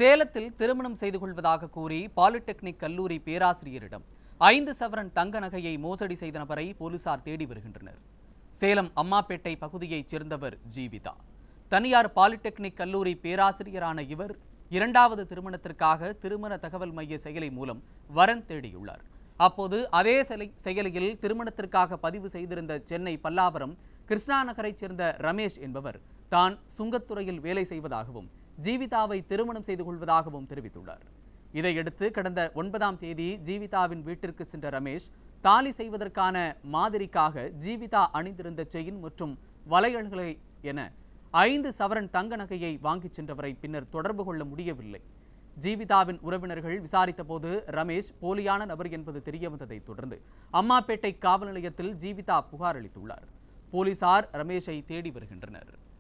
சேலத்தில் திருமணம் செய்து கொள்வதாக கூறி பாலிடெக்னிக் கல்லூரி பேராசிரியரிடம் ஐந்து சவரன் தங்க நகையை மோசடி செய்த நபரை போலீசார் தேடி வருகின்றனர் சேலம் அம்மாப்பேட்டை பகுதியைச் சேர்ந்தவர் ஜீவிதா தனியார் பாலிடெக்னிக் கல்லூரி பேராசிரியரான இவர் இரண்டாவது திருமணத்திற்காக திருமண தகவல் மைய செயலி மூலம் வரன் தேடியுள்ளார் அப்போது அதே செயலி செயலியில் திருமணத்திற்காக பதிவு செய்திருந்த சென்னை பல்லாவரம் கிருஷ்ணா நகரைச் சேர்ந்த ரமேஷ் என்பவர் தான் சுங்கத்துறையில் வேலை செய்வதாகவும் ஜீவிதாவை திருமணம் செய்து கொள்வதாகவும் தெரிவித்துள்ளார் இதையடுத்து கடந்த ஒன்பதாம் தேதி ஜீவிதாவின் வீட்டிற்கு சென்ற ரமேஷ் தாலி செய்வதற்கான மாதிரிக்காக ஜீவிதா அணிந்திருந்த செயின் மற்றும் வளையல்களை என ஐந்து சவரன் தங்க நகையை வாங்கிச் சென்றவரை பின்னர் தொடர்பு கொள்ள முடியவில்லை ஜீவிதாவின் உறவினர்கள் விசாரித்தபோது ரமேஷ் போலியான நபர் என்பது தெரியவந்ததைத் தொடர்ந்து அம்மாப்பேட்டை காவல் நிலையத்தில் ஜீவிதா புகார் அளித்துள்ளார் போலீசார் ரமேஷை தேடி வருகின்றனர்